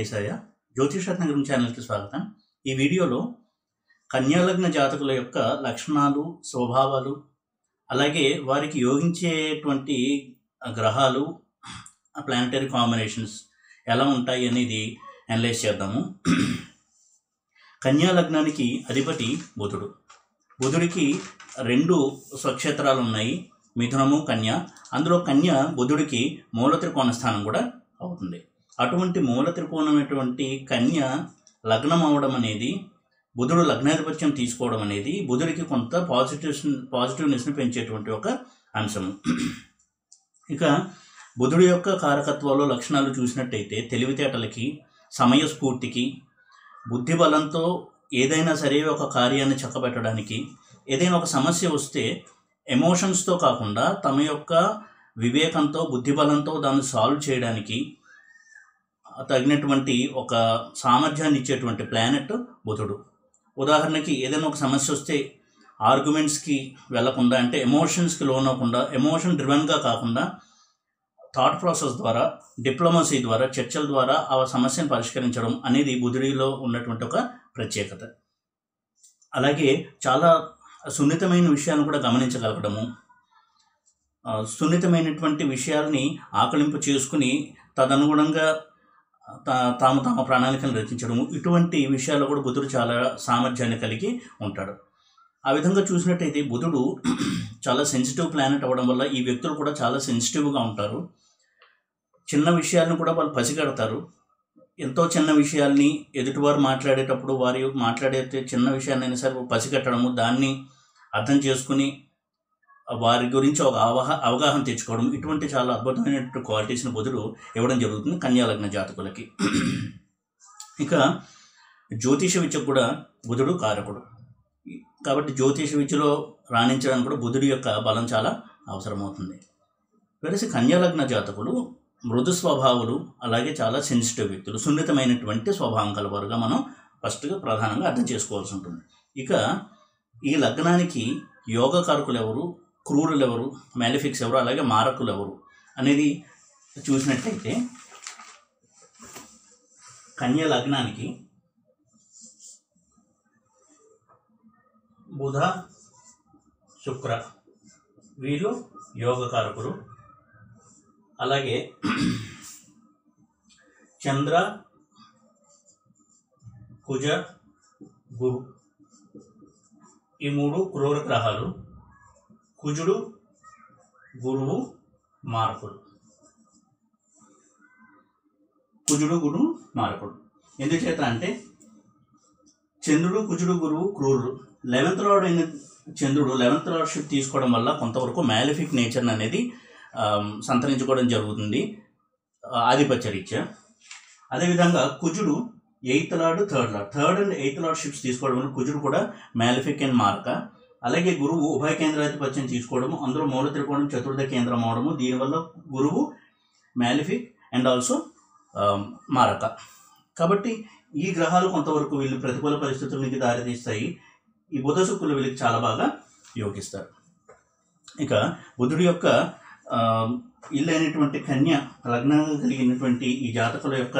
కేశయ్య జ్యోతిష నగరం ఛానల్కి స్వాగతం ఈ వీడియోలో కన్యాలగ్న జాతకుల యొక్క లక్షణాలు స్వభావాలు అలాగే వారికి యోగించేటువంటి గ్రహాలు ప్లానటరీ కాంబినేషన్స్ ఎలా ఉంటాయి అనేది అనలైజ్ చేద్దాము కన్యా లగ్నానికి అధిపతి బుధుడు బుధుడికి రెండు స్వక్షేత్రాలు ఉన్నాయి మిథునము కన్య అందులో కన్య బుధుడికి మూల త్రికోణ స్థానం కూడా అవుతుంది అటువంటి మూల త్రికోణమైనటువంటి కన్య లగ్నం అవడం అనేది బుధుడు లగ్నాధిపత్యం తీసుకోవడం అనేది బుధుడికి కొంత పాజిటివ్ పాజిటివ్నెస్ని పెంచేటువంటి ఒక అంశము ఇక బుధుడి యొక్క కారకత్వాలు లక్షణాలు చూసినట్టయితే తెలివితేటలకి సమయస్ఫూర్తికి బుద్ధి బలంతో ఏదైనా సరే ఒక కార్యాన్ని చక్కబెట్టడానికి ఏదైనా ఒక సమస్య వస్తే ఎమోషన్స్తో కాకుండా తమ యొక్క వివేకంతో బుద్ధిబలంతో దాన్ని సాల్వ్ చేయడానికి తగినటువంటి ఒక సామర్థ్యాన్ని ఇచ్చేటువంటి ప్లానెట్ బుధుడు ఉదాహరణకి ఏదైనా ఒక సమస్య వస్తే ఆర్గ్యుమెంట్స్కి వెళ్లకుండా అంటే ఎమోషన్స్కి లోన్ అవ్వకుండా ఎమోషన్ డ్రివెన్గా కాకుండా థాట్ ప్రాసెస్ ద్వారా డిప్లొమసీ ద్వారా చర్చల ద్వారా ఆ సమస్యను పరిష్కరించడం అనేది బుధుడిలో ఉన్నటువంటి ఒక ప్రత్యేకత అలాగే చాలా సున్నితమైన విషయాలను కూడా గమనించగలగడము ఆ, సున్నితమైనటువంటి విషయాల్ని ఆకలింపు చేసుకుని తదనుగుణంగా తా- తాము తమ ప్రణాళికలను రచించడము ఇటువంటి విషయాల్లో కూడా బుధుడు చాలా సామర్థ్యాన్ని కలిగి ఉంటాడు ఆ విధంగా చూసినట్టయితే బుధుడు చాలా సెన్సిటివ్ ప్లానెట్ అవ్వడం వల్ల ఈ వ్యక్తులు కూడా చాలా సెన్సిటివ్గా ఉంటారు చిన్న విషయాలను కూడా వాళ్ళు పసిగడతారు ఎంతో చిన్న విషయాల్ని ఎదుటివారు మాట్లాడేటప్పుడు వారి మాట్లాడే చిన్న విషయాన్నైనా సరే పసిగట్టడము దాన్ని అర్థం చేసుకుని వారి గురించి ఒక అవగాహ అవగాహన తెచ్చుకోవడం ఇటువంటి చాలా అద్భుతమైనటువంటి క్వాలిటీస్ని బుధుడు ఇవ్వడం జరుగుతుంది కన్యాలగ్న జాతకులకి ఇక జ్యోతిష విద్యకు కూడా బుధుడు కారకుడు కాబట్టి జ్యోతిష విద్యలో రాణించడానికి కూడా బుధుడి యొక్క బలం చాలా అవసరమవుతుంది వెరసి కన్యాలగ్న జాతకులు మృదు స్వభావులు అలాగే చాలా సెన్సిటివ్ వ్యక్తులు సున్నితమైనటువంటి స్వభావం కలవారుగా మనం ఫస్ట్గా ప్రధానంగా అర్థం చేసుకోవాల్సి ఉంటుంది ఇక ఈ లగ్నానికి యోగకారకులు ఎవరు క్రూరులు ఎవరు మ్యాలిఫిక్స్ ఎవరు అలాగే మారకులు ఎవరు అనేది చూసినట్లయితే కన్య లగ్నానికి బుధ శుక్ర వీళ్ళు యోగకారకులు అలాగే చంద్ర కుజ గురు ఈ మూడు క్రూర గ్రహాలు కుజుడు గురువు మారకుడు కుజుడు గురువు మారకుడు ఎందుచేత అంటే చంద్రుడు కుజుడు గురువు క్రూరుడు లెవెంత్ లార్డ్ అయిన చంద్రుడు లెవెంత్ లార్డ్షిప్ తీసుకోవడం వల్ల కొంతవరకు మ్యాలిఫిక్ నేచర్ అనేది ఆమ్, సంతరించుకోవడం జరుగుతుంది ఆ, ఆధిపత్య రీత్యా అదేవిధంగా కుజుడు eighth lord third lord third and eighth lordships తీసుకోవడం వల్ల కుజుడు కూడా మ్యాలిఫిక్ అండ్ మార్క అలాగే గురువు ఉభయ కేంద్రాధిపత్యం తీసుకోవడము అందులో మూల త్రికోణం చతుర్థ కేంద్రం అవడము దీనివల్ల గురువు మ్యాలిఫిక్ అండ్ ఆల్సో మారక కాబట్టి ఈ గ్రహాలు కొంతవరకు వీళ్ళు ప్రతికూల పరిస్థితులకి దారితీస్తాయి ఈ బుధ శుక్రులు వీళ్ళకి చాలా బాగా యోగిస్తారు ఇక బుధుడి యొక్క ఆ, ఇల్లు అయినటువంటి కన్య లగ్నంగా కలిగినటువంటి ఈ జాతకుల యొక్క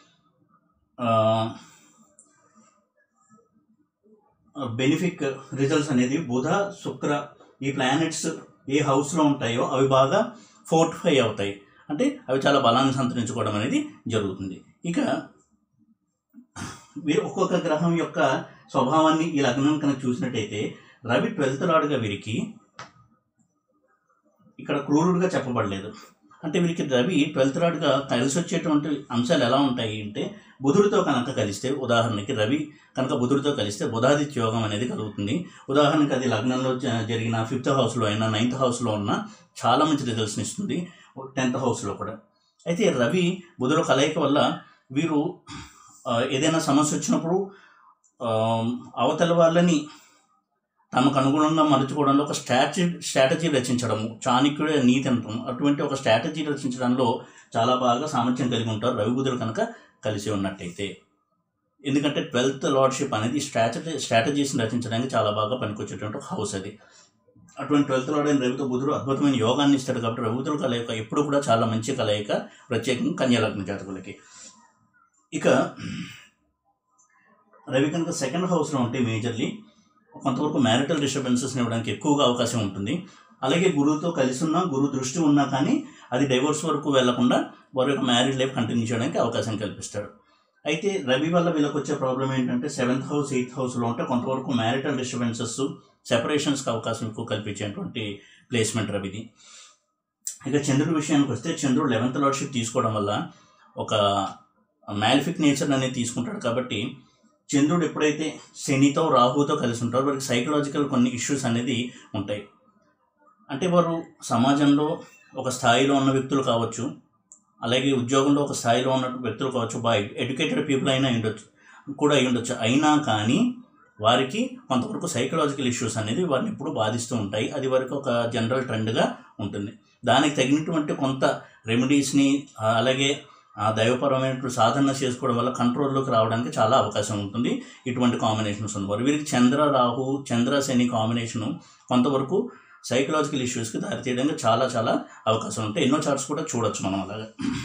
బెనిఫిక్ రిజల్ట్స్ అనేది బుధ శుక్ర ఈ ప్లానెట్స్ ఏ హౌస్లో ఉంటాయో అవి బాగా ఫోర్టిఫై అవుతాయి అంటే అవి చాలా బలాన్ని సంతరించుకోవడం అనేది జరుగుతుంది ఇక వీరు ఒక్కొక్క గ్రహం యొక్క స్వభావాన్ని ఈ లగ్నం కనుక చూసినట్టయితే రవి ట్వెల్త్ లార్డ్గా వీరికి ఇక్కడ క్రూరుడుగా చెప్పబడలేదు అంటే వీరికి రవి ట్వెల్త్ లార్డ్గా కలిసి వచ్చేటువంటి అంశాలు ఎలా ఉంటాయి అంటే బుధుడితో కనుక కలిస్తే ఉదాహరణకి రవి కనుక బుధుడితో కలిస్తే బుధాదిత్య యోగం అనేది కలుగుతుంది ఉదాహరణకి అది లగ్నంలో జ- జరిగిన ఫిఫ్త్ హౌస్లో అయినా నైన్త్ హౌస్లో ఉన్న చాలా మంచి రిజల్ట్స్ని ఇస్తుంది టెన్త్ హౌస్లో కూడా అయితే రవి బుధుల కలయిక వల్ల వీరు ఆ, ఏదైనా సమస్య వచ్చినప్పుడు ఆ, అవతల వాళ్ళని తమకు అనుగుణంగా మలుచుకోవడంలో ఒక స్ట్రాటజీ స్ట్రాటజీ రచించడము చాణక్యుడే నీతి అంటాం అటువంటి ఒక స్ట్రాటజీ రచించడంలో చాలా బాగా సామర్థ్యం కలిగి ఉంటారు రవి బుధులు కనుక కలిసి ఉన్నట్టయితే ఎందుకంటే ట్వెల్త్ లార్డ్షిప్ అనేది స్ట్రాటజీ స్ట్రాటజీస్ని రచించడానికి చాలా బాగా పనికొచ్చేటువంటి ఒక హౌస్ అది అటువంటి ట్వెల్త్ లార్డ్ అయిన రవితో బుధుడు అద్భుతమైన యోగాన్ని ఇస్తాడు కాబట్టి రవితుల కలయిక ఎప్పుడు కూడా చాలా మంచి కలయిక ప్రత్యేకంగా కన్యాలగ్న జాతకులకి ఇక రవి కనుక సెకండ్ హౌస్లో ఉంటే మేజర్లీ కొంతవరకు మ్యారిటల్ డిస్టర్బెన్సెస్ని ఇవ్వడానికి ఎక్కువగా అవకాశం ఉంటుంది అలాగే గురువుతో కలిసి ఉన్నా గురువు దృష్టి ఉన్నా కానీ అది డైవోర్స్ వరకు వెళ్లకుండా వారి యొక్క మ్యారీడ్ లైఫ్ కంటిన్యూ చేయడానికి అవకాశం కల్పిస్తాడు అయితే రవి వల్ల వీళ్ళకి వచ్చే ప్రాబ్లం ఏంటంటే సెవెంత్ హౌస్ ఎయిత్ హౌస్లో ఉంటే కొంతవరకు మ్యారిటల్ డిస్టర్బెన్సెస్ సెపరేషన్స్కి అవకాశం ఎక్కువ కల్పించేటువంటి ప్లేస్మెంట్ రవిది ఇక చంద్రుడి విషయానికి వస్తే చంద్రుడు లెవెన్త్ లార్డ్షిప్ తీసుకోవడం వల్ల ఒక మ్యాలిఫిక్ నేచర్ అనేది తీసుకుంటాడు కాబట్టి చంద్రుడు ఎప్పుడైతే శనితో రాహుతో కలిసి ఉంటారో వారికి సైకలాజికల్ కొన్ని ఇష్యూస్ అనేది ఉంటాయి అంటే వారు సమాజంలో ఒక స్థాయిలో ఉన్న వ్యక్తులు కావచ్చు అలాగే ఉద్యోగంలో ఒక స్థాయిలో ఉన్న వ్యక్తులు కావచ్చు బాగా ఎడ్యుకేటెడ్ పీపుల్ అయినా అయి ఉండొచ్చు కూడా అయి ఉండొచ్చు అయినా కానీ వారికి కొంతవరకు సైకలాజికల్ ఇష్యూస్ అనేది వారిని ఎప్పుడు బాధిస్తూ ఉంటాయి అది వారికి ఒక జనరల్ ట్రెండ్గా ఉంటుంది దానికి తగినటువంటి కొంత రెమెడీస్ని ఆ, అలాగే ఆ దైవపరమైనటువంటి సాధన చేసుకోవడం వల్ల కంట్రోల్లోకి రావడానికి చాలా అవకాశం ఉంటుంది ఇటువంటి కాంబినేషన్స్ ఉన్నవారు వీరికి చంద్ర రాహు చంద్ర శని కాంబినేషను కొంతవరకు సైకలాజికల్ ఇష్యూస్కి దారితీయడానికి చాలా చాలా అవకాశం ఉంటాయి ఎన్నో చార్ట్స్ కూడా చూడొచ్చు మనం అలాగా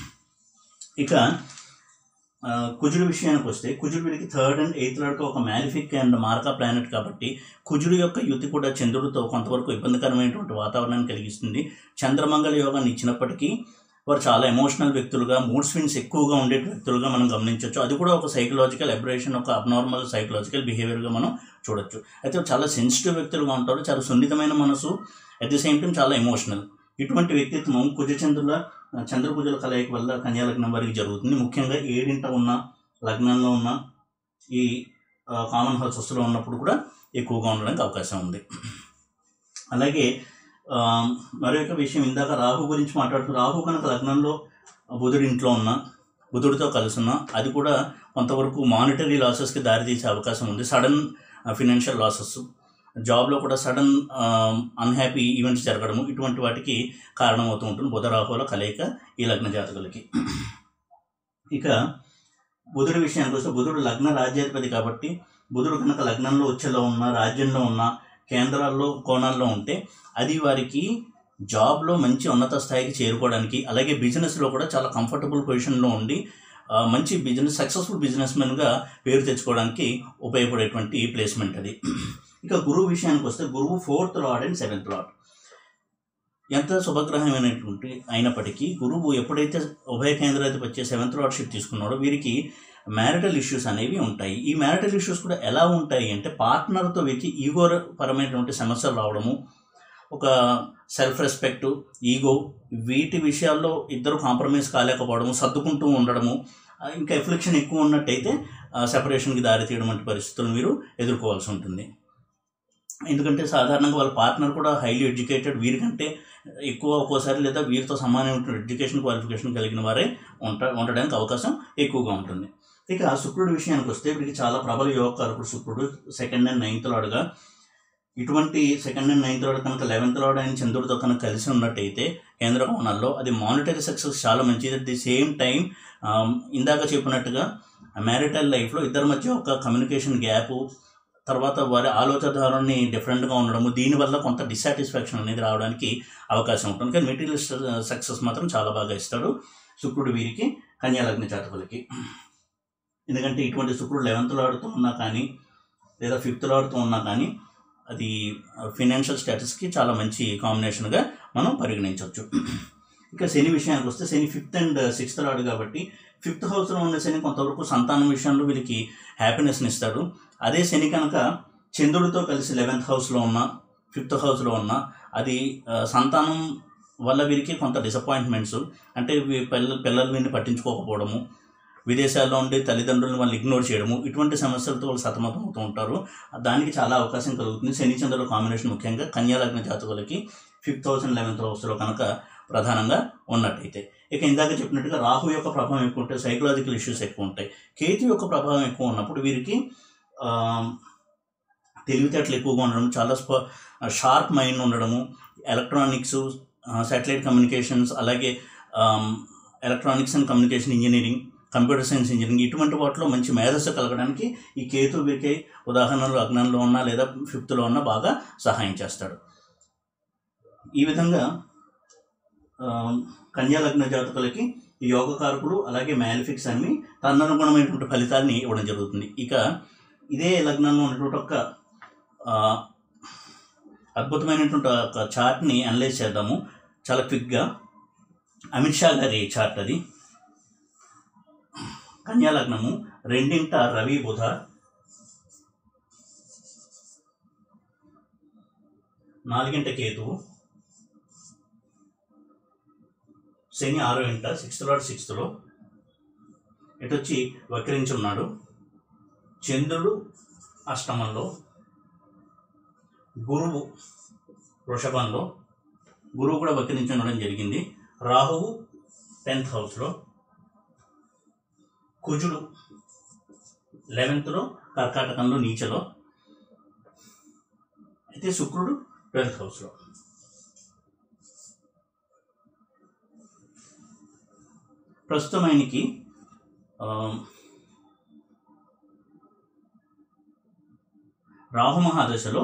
ఇక ఆ, కుజుడు విషయానికి వస్తే కుజుడు వీరికి థర్డ్ అండ్ ఎయిత్ లాడ్కి ఒక మ్యాలిఫిక్ అండ్ మార్కా ప్లానెట్ కాబట్టి కుజుడు యొక్క యుతి కూడా చంద్రుడితో కొంతవరకు ఇబ్బందికరమైనటువంటి వాతావరణాన్ని కలిగిస్తుంది చంద్రమంగళ యోగాన్ని ఇచ్చినప్పటికీ వారు చాలా ఎమోషనల్ వ్యక్తులుగా మూడ్ స్వింగ్స్ ఎక్కువగా ఉండే వ్యక్తులుగా మనం గమనించవచ్చు అది కూడా ఒక సైకలాజికల్ అబ్రేషన్ ఒక అబ్నార్మల్ సైకలాజికల్ బిహేవియర్గా మనం చూడొచ్చు అయితే చాలా సెన్సిటివ్ వ్యక్తులుగా ఉంటారు చాలా సున్నితమైన మనసు అట్ ది సేమ్ టైం చాలా ఎమోషనల్ ఇటువంటి వ్యక్తిత్వం కుజచంద్రుల చంద్రపూజల కలయిక వల్ల కన్యా లగ్నం వారికి జరుగుతుంది ముఖ్యంగా ఏడింట ఉన్న లగ్నంలో ఉన్న ఈ కామన్ హౌసెస్లో ఉన్నప్పుడు కూడా ఎక్కువగా ఉండడానికి అవకాశం ఉంది అలాగే ఆ, మరొక విషయం ఇందాక రాహు గురించి మాట్లాడుతూ రాహు కనుక లగ్నంలో బుధుడి ఇంట్లో ఉన్న బుధుడితో కలిసి ఉన్న అది కూడా కొంతవరకు మానిటరీ లాసెస్కి దారితీసే అవకాశం ఉంది సడన్ ఫినాన్షియల్ లాసెస్ జాబ్లో కూడా సడన్ అన్హ్యాపీ ఈవెంట్స్ జరగడము ఇటువంటి వాటికి కారణమవుతూ ఉంటుంది బుధ రాహుల కలయిక ఈ లగ్న జాతకులకి ఇక బుధుడి విషయానికి వస్తే బుధుడు లగ్న రాజ్యాధిపతి కాబట్టి బుధుడు కనుక లగ్నంలో వచ్చేలో ఉన్న రాజ్యంలో ఉన్న కేంద్రాల్లో కోణాల్లో ఉంటే అది వారికి జాబ్లో మంచి ఉన్నత స్థాయికి చేరుకోవడానికి అలాగే బిజినెస్లో కూడా చాలా కంఫర్టబుల్ పొజిషన్లో ఉండి ఆ, మంచి బిజినెస్ సక్సెస్ఫుల్ బిజినెస్ మెన్గా పేరు తెచ్చుకోవడానికి ఉపయోగపడేటువంటి ప్లేస్మెంట్ అది ఇక గురువు విషయానికి వస్తే గురువు fourth lord and seventh lord ఎంత శుభగ్రహమైనటువంటి అయినప్పటికీ గురువు ఎప్పుడైతే ఉభయ కేంద్రాధిపతి వచ్చే సెవెంత్ లార్డ్షిప్ తీసుకున్నాడో వీరికి మ్యారిటల్ ఇష్యూస్ అనేవి ఉంటాయి ఈ మ్యారిటల్ ఇష్యూస్ కూడా ఎలా ఉంటాయి అంటే పార్ట్నర్తో వీరికి ఈగో పరమైనటువంటి సమస్యలు రావడము ఒక సెల్ఫ్ రెస్పెక్ట్ ఈగో వీటి విషయాల్లో ఇద్దరు కాంప్రమైజ్ కాలేకపోవడము సర్దుకుంటూ ఉండడము ఆ, ఇంకా ఎఫ్లిక్షన్ ఎక్కువ ఉన్నట్టయితే సెపరేషన్కి దారితీయడం వంటి పరిస్థితులు మీరు ఎదుర్కోవాల్సి ఉంటుంది ఎందుకంటే సాధారణంగా వాళ్ళ పార్ట్నర్ కూడా హైలీ ఎడ్యుకేటెడ్ వీరికంటే ఎక్కువ ఒక్కోసారి లేదా వీరితో సమానమైన ఎడ్యుకేషన్ క్వాలిఫికేషన్ కలిగిన వారే ఉంట ఉండడానికి అవకాశం ఎక్కువగా ఉంటుంది ఇక శుక్రుడి విషయానికి వస్తే వీరికి చాలా ప్రబల యోగకారకుడు శుక్రుడు సెకండ్ అండ్ నైన్త్ లాడ్గా ఇటువంటి సెకండ్ అండ్ నైన్త్ లాడ్ కనుక లెవెన్త్ లాడ్ అయిన చంద్రుడితో కనుక కలిసి ఉన్నట్టయితే కేంద్ర కోణాల్లో అది మానిటరీ సక్సెస్ చాలా మంచిది అట్ ది సేమ్ టైం ఇందాక చెప్పినట్టుగా మ్యారిటల్ లైఫ్లో ఇద్దరి మధ్య ఒక కమ్యూనికేషన్ గ్యాప్ తర్వాత వారి ఆలోచన ధోరణి డిఫరెంట్గా ఉండడము దీనివల్ల కొంత డిస్సాటిస్ఫాక్షన్ అనేది రావడానికి అవకాశం ఉంటుంది కానీ మెటీరియల్ సక్సెస్ మాత్రం చాలా బాగా ఇస్తాడు శుక్రుడు వీరికి కన్యాలగ్న జాతకులకి ఎందుకంటే ఇటువంటి శుక్రుడు లెవెన్త్లో ఆడుతూ ఉన్నా కానీ లేదా ఫిఫ్త్లో ఆడుతూ ఉన్నా కానీ అది ఫినాన్షియల్ స్టేటస్కి చాలా మంచి కాంబినేషన్గా మనం పరిగణించవచ్చు ఇక శని విషయానికి వస్తే Shani fifth and sixth lord కాబట్టి ఫిఫ్త్ హౌస్లో ఉన్న శని కొంతవరకు సంతానం విషయంలో వీరికి హ్యాపీనెస్ని ఇస్తాడు అదే శని కనుక చంద్రుడితో కలిసి లెవెన్త్ హౌస్లో ఉన్న ఫిఫ్త్ హౌస్లో ఉన్న అది ఆ, సంతానం వల్ల వీరికి కొంత డిసప్పాయింట్మెంట్స్ అంటే వీ- పిల్ల పిల్లలు వీరిని పట్టించుకోకపోవడము విదేశాల్లో ఉండి తల్లిదండ్రులను వాళ్ళు ఇగ్నోర్ చేయడము ఇటువంటి సమస్యలతో వాళ్ళు సతమతం అవుతూ ఉంటారు దానికి చాలా అవకాశం కలుగుతుంది శని చంద్రుల కాంబినేషన్ ముఖ్యంగా కన్యా లగ్న జాతకులకి ఫిఫ్త్ హౌస్ అండ్ లెవెన్త్ హౌస్లో కనుక ప్రధానంగా ఉన్నట్టయితే ఇక ఇందాక చెప్పినట్టుగా రాహు యొక్క ప్రభావం ఎక్కువ ఉంటాయి సైకలాజికల్ ఇష్యూస్ ఎక్కువ ఉంటాయి కేతు యొక్క ప్రభావం ఎక్కువ ఉన్నప్పుడు వీరికి ఆ, తెలివితేటలు ఎక్కువగా ఉండడం చాలా స్ప షార్ప్ మైండ్ ఉండడము ఎలక్ట్రానిక్స్ శాటిలైట్ కమ్యూనికేషన్స్ అలాగే electronics and communication engineering computer science engineering ఇటువంటి వాటిలో మంచి మేధస్సు కలగడానికి ఈ కేతు వీరికి ఉదాహరణలు అగ్నంలో ఉన్నా లేదా ఫిఫ్త్లో ఉన్నా బాగా సహాయం చేస్తాడు ఈ విధంగా ఆ, కన్యా లగ్న జాతకులకి ఈ యోగ కారకుడు అలాగే మ్యాలిఫిక్స్ అన్ని తదనుగుణమైనటువంటి ఫలితాలని ఇవ్వడం జరుగుతుంది ఇక ఇదే లగ్నంలో ఉన్నటువంటి ఒక ఆ, అద్భుతమైనటువంటి ఒక చార్ట్ని అనలైజ్ చేద్దాము చాలా క్విక్గా అమిత్ షా గారి చార్ట్ అది కన్యా లగ్నము రెండింట రవి బుధ నాలుగింట కేతువు శని ఆరో ఇంట సిక్స్త్ లాడ్ సిక్స్త్లో ఇటు వచ్చి వక్రించి ఉన్నాడు చంద్రుడు అష్టమంలో గురువు వృషభంలో గురువు కూడా వక్రించి ఉండడం జరిగింది రాహువు టెన్త్ హౌస్లో కుజుడు లెవెన్త్లో కర్కాటకంలో నీచలో అయితే శుక్రుడు ట్వెల్త్ హౌస్లో ప్రస్తుతం ఆయనకి ఆ, రాహు మహాదశలో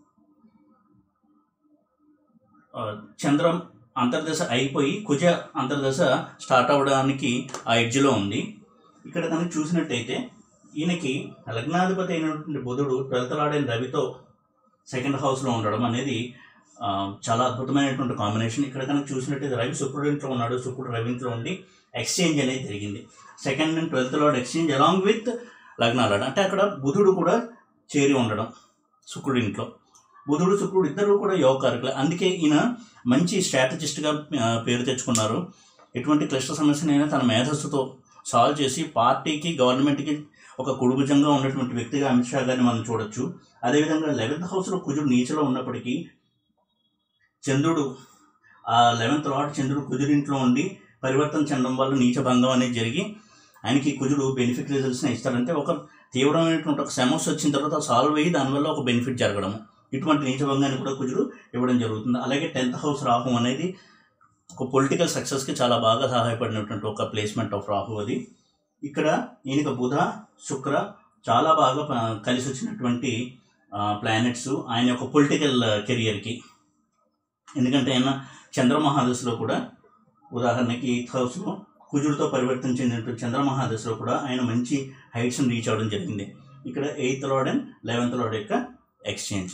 ఆ, చంద్రం అంతర్దశ అయిపోయి కుజ అంతర్దశ స్టార్ట్ అవ్వడానికి ఆ ఎడ్జ్లో ఉంది ఇక్కడ కనుక చూసినట్టయితే ఈయనకి లగ్నాధిపతి అయినటువంటి బుధుడు ట్వెల్త్ లాడైన రవితో సెకండ్ హౌస్లో ఉండడం అనేది ఆ, చాలా అద్భుతమైనటువంటి కాంబినేషన్ ఇక్కడ కనుక చూసినట్టయితే రవి శుక్రుడు ఇంట్లో ఉన్నాడు శుక్రుడు రవి ఇంట్లో ఉండి ఎక్స్చేంజ్ అనేది జరిగింది second and twelfth lord exchange along with లగ్నాలాడ్ అంటే అక్కడ బుధుడు కూడా చేరి ఉండడం శుక్రుడి ఇంట్లో బుధుడు శుక్రుడు ఇద్దరు కూడా యోగకారకులు అందుకే ఈయన మంచి స్ట్రాటజిస్ట్గా ఆ, పేరు తెచ్చుకున్నారు ఎటువంటి క్లిష్ట సమస్యనైనా తన మేధస్సుతో సాల్వ్ చేసి పార్టీకి గవర్నమెంట్కి ఒక కుడుభుజంగా ఉన్నటువంటి వ్యక్తిగా అమిత్ షా గారిని మనం చూడొచ్చు అదేవిధంగా లెవెన్త్ హౌస్లో కుజుడు నీచలో ఉన్నప్పటికీ చంద్రుడు ఆ లెవెన్త్ లార్డ్ చంద్రుడు కుజుడింట్లో ఉండి పరివర్తన చెందడం వల్ల నీచ భంగం అనేది జరిగి ఆయనకి కుజుడు బెనిఫిట్ రిజల్ట్స్ని ఇస్తాడంటే ఒక తీవ్రమైనటువంటి ఒక సమస్య వచ్చిన తర్వాత సాల్వ్ అయ్యి దానివల్ల ఒక బెనిఫిట్ జరగడం ఇటువంటి నీచ భంగాన్ని కూడా కుజుడు ఇవ్వడం జరుగుతుంది అలాగే టెన్త్ హౌస్ రాహు అనేది ఒక పొలిటికల్ సక్సెస్కి చాలా బాగా సహాయపడినటువంటి ఒక ప్లేస్మెంట్ ఆఫ్ రాహు అది ఇక్కడ ఈయనకి బుధ శుక్ర చాలా బాగా ప- కలిసి వచ్చినటువంటి ప్లానెట్స్ ఆయన యొక్క పొలిటికల్ కెరియర్కి ఎందుకంటే ఆయన చంద్రమహాదశలో కూడా ఉదాహరణకి ఎయిత్ హౌస్లో కుజుడితో పరివర్తన చెందినటువంటి చంద్రమహాదశలో కూడా ఆయన మంచి హైట్స్ని రీచ్ అవ్వడం జరిగింది ఇక్కడ eighth lord and eleventh lord యొక్క ఎక్స్చేంజ్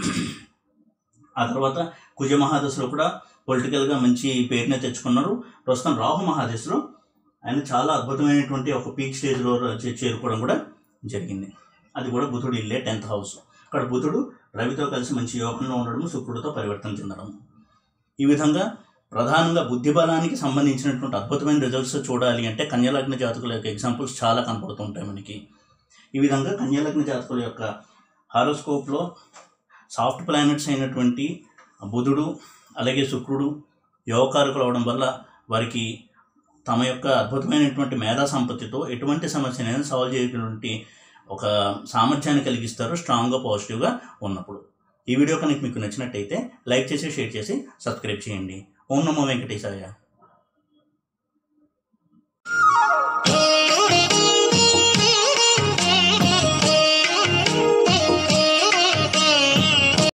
ఆ తర్వాత కుజ మహాదశలో కూడా పొలిటికల్గా మంచి పేరునే తెచ్చుకున్నారు ప్రస్తుతం రాహు మహాదశలో ఆయన చాలా అద్భుతమైనటువంటి ఒక పీక్ స్టేజ్లో చే- చేరుకోవడం కూడా జరిగింది అది కూడా బుధుడు ఇల్లే టెన్త్ హౌస్ అక్కడ బుధుడు రవితో కలిసి మంచి యోగంలో ఉండడం శుక్రుడితో పరివర్తన చెందడం ఈ విధంగా ప్రధానంగా బుద్ధి బలానికి సంబంధించినటువంటి అద్భుతమైన రిజల్ట్స్ చూడాలి అంటే కన్యలగ్న జాతకుల యొక్క ఎగ్జాంపుల్స్ చాలా కనపడుతుంటాయి మనకి ఈ విధంగా కన్యలగ్న జాతకుల యొక్క హారోస్కోప్లో సాఫ్ట్ ప్లానెట్స్ అయినటువంటి బుధుడు అలాగే శుక్రుడు యోగకారకులు అవడం వల్ల వారికి తమ యొక్క అద్భుతమైనటువంటి మేధా సంపత్తితో ఎటువంటి సమస్యనైనా సాల్వ్ చేయటువంటి ఒక సామర్థ్యాన్ని కలిగిస్తారు స్ట్రాంగ్గా పాజిటివ్గా ఉన్నప్పుడు ఈ వీడియో కనుక మీకు నచ్చినట్టయితే లైక్ చేసి షేర్ చేసి సబ్స్క్రైబ్ చేయండి ఓం నమో వెంకటేశాయ Hey